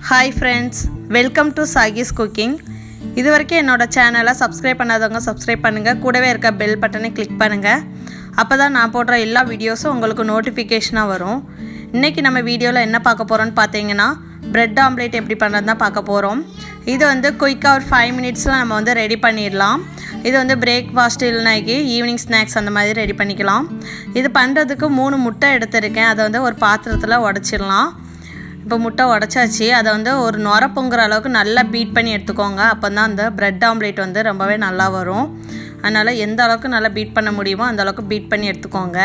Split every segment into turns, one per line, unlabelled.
hi friends welcome to Saki's cooking இது வரைக்கும் என்னோடய சேனலை சப்ஸ்கிரைப் பண்ணாதவங்க சப்ஸ்கிரைப் பண்ணுங்கள் கூடவே இருக்க பெல் பட்டனை கிளிக் பண்ணுங்கள் அப்போ தான் நான் போடுற எல்லா வீடியோஸும் உங்களுக்கு நோட்டிஃபிகேஷனாக வரும் இன்றைக்கி நம்ம வீடியோவில் என்ன பார்க்க போகிறோம்னு பார்த்தீங்கன்னா பிரெட் ஆம்லேட் எப்படி பண்ணுறது தான் பார்க்க போகிறோம் இது வந்து குயிக்காக ஒரு ஃபைவ் மினிட்ஸில் நம்ம வந்து ரெடி பண்ணிடலாம் இது வந்து பிரேக்ஃபாஸ்ட் இல்லைனாக்கி ஈவினிங் ஸ்நாக்ஸ் அந்த மாதிரி ரெடி பண்ணிக்கலாம் இது பண்ணுறதுக்கு மூணு முட்டை எடுத்திருக்கேன் அதை வந்து ஒரு பாத்திரத்தில் உடச்சிடலாம் இப்போ முட்டை உடச்சாச்சு அதை வந்து ஒரு நுர பொங்குற அளவுக்கு நல்லா பீட் பண்ணி எடுத்துக்கோங்க அப்போ தான் அந்த ப்ரெட் ஆம்லேட் வந்து ரொம்பவே நல்லா வரும் அதனால் எந்த அளவுக்கு நல்லா பீட் பண்ண முடியுமோ அந்த அளவுக்கு பீட் பண்ணி எடுத்துக்கோங்க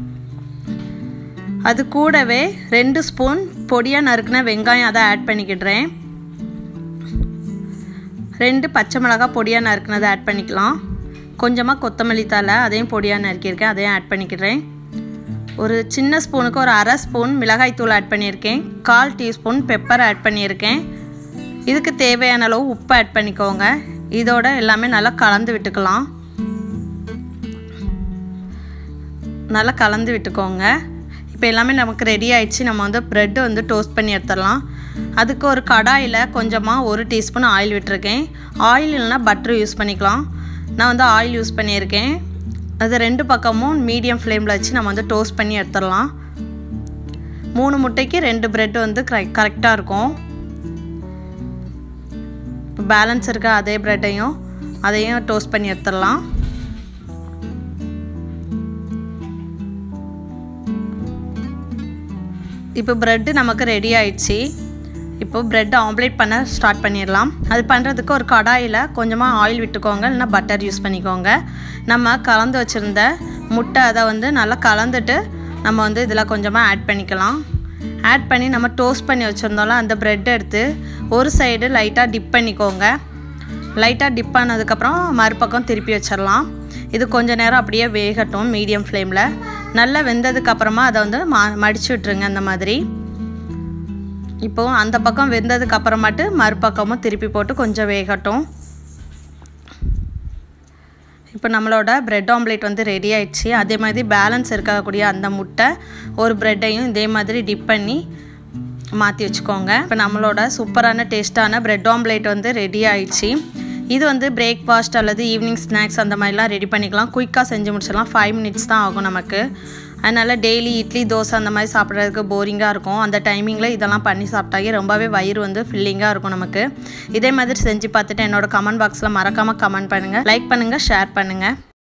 அது கூடவே ரெண்டு ஸ்பூன் பொடியாக நறுக்குன வெங்காயம் அதை ஆட் பண்ணிக்கிடுறேன் ரெண்டு பச்சை மிளகாய் பொடியாக நறுக்குனதை ஆட் பண்ணிக்கலாம் கொஞ்சமாக கொத்தமல்லி தலை அதையும் பொடியாக நறுக்கியிருக்கேன் அதையும் ஆட் பண்ணிக்கிறேன் ஒரு சின்ன ஸ்பூனுக்கு ஒரு அரை ஸ்பூன் மிளகாய் தூள் ஆட் பண்ணியிருக்கேன் கால் டீஸ்பூன் பெப்பர் ஆட் பண்ணியிருக்கேன் இதுக்கு தேவையான அளவு உப்பு ஆட் பண்ணிக்கோங்க இதோட எல்லாமே நல்லா கலந்து விட்டுக்கலாம் நல்லா கலந்து விட்டுக்கோங்க இப்போ எல்லாமே நமக்கு ரெடி ஆயிடுச்சு நம்ம வந்து ப்ரெட்டு வந்து டோஸ்ட் பண்ணி எடுத்துடலாம் அதுக்கு ஒரு கடாயில் கொஞ்சமாக ஒரு டீஸ்பூன் ஆயில் விட்டுருக்கேன் ஆயில் இல்லைனா பட்டர் யூஸ் பண்ணிக்கலாம் நான் வந்து ஆயில் யூஸ் பண்ணியிருக்கேன் அது ரெண்டு பக்கமும் மீடியம் ஃப்ளேமில் வச்சு நம்ம வந்து டோஸ்ட் பண்ணி எடுத்துடலாம் மூணு முட்டைக்கு ரெண்டு ப்ரெட் வந்து கரெக்ட் கரெக்டாக இருக்கும் இப்போ பேலன்ஸ் இருக்க அதே ப்ரெட்டையும் அதையும் டோஸ்ட் பண்ணி எடுத்துடலாம் இப்போ ப்ரெட்டு நமக்கு ரெடி ஆயிடுச்சு இப்போ ப்ரெட் ஆம்லேட் பண்ண ஸ்டார்ட் பண்ணிடலாம் அது பண்ணுறதுக்கு ஒரு கடாயில் கொஞ்சமாக ஆயில் விட்டுக்கோங்க இல்லைனா பட்டர் யூஸ் பண்ணிக்கோங்க நம்ம கலந்து வச்சுருந்த முட்டை அதை வந்து நல்லா கலந்துட்டு நம்ம வந்து இதில் கொஞ்சமாக ஆட் பண்ணிக்கலாம் ஆட் பண்ணி நம்ம டோஸ்ட் பண்ணி வச்சுருந்தோம்ல அந்த ப்ரெட் எடுத்து ஒரு சைடு லைட்டாக டிப் பண்ணிக்கோங்க லைட்டாக டிப் பண்ணதுக்கப்புறம் மறுபக்கம் திருப்பி வச்சிடலாம் இது கொஞ்சம் நேரம் அப்படியே வேகட்டும் மீடியம் ஃப்ளேமில் நல்லா வெந்ததுக்கப்புறமா அதை வந்து மா மடிச்சு விட்ருங்க அந்த மாதிரி இப்போது அந்த பக்கம் வெந்ததுக்கு அப்புறமாட்டு மறுபக்கமும் திருப்பி போட்டு கொஞ்சம் வேகட்டும் இப்போ நம்மளோட ப்ரெட் ஆம்லேட் வந்து ரெடி ஆயிடுச்சு அதே மாதிரி பேலன்ஸ் இருக்கக்கூடிய அந்த முட்டை ஒரு ப்ரெட்டையும் இதே மாதிரி டிப் பண்ணி மாற்றி வச்சுக்கோங்க இப்போ நம்மளோட சூப்பரான டேஸ்ட்டான ப்ரெட் ஆம்லேட் வந்து ரெடி ஆயிடுச்சு இது வந்து பிரேக்ஃபாஸ்ட் அல்லது ஈவினிங் ஸ்நாக்ஸ் அந்த மாதிரிலாம் ரெடி பண்ணிக்கலாம் குயிக்காக செஞ்சு முடிச்சிடலாம் ஃபைவ் மினிட்ஸ் தான் ஆகும் நமக்கு அதனால் டெய்லி இட்லி தோசை அந்த மாதிரி சாப்பிட்றதுக்கு போரிங்காக இருக்கும் அந்த டைமிங்கில் இதெல்லாம் பண்ணி சாப்பிட்டாலே ரொம்பவே வயிறு வந்து ஃபில்லிங்காக இருக்கும் நமக்கு இதே மாதிரி செஞ்சு பார்த்துட்டு என்னோடய கமெண்ட் பாக்ஸில் மறக்காமல் கமெண்ட் பண்ணுங்கள் லைக் பண்ணுங்கள் ஷேர் பண்ணுங்கள்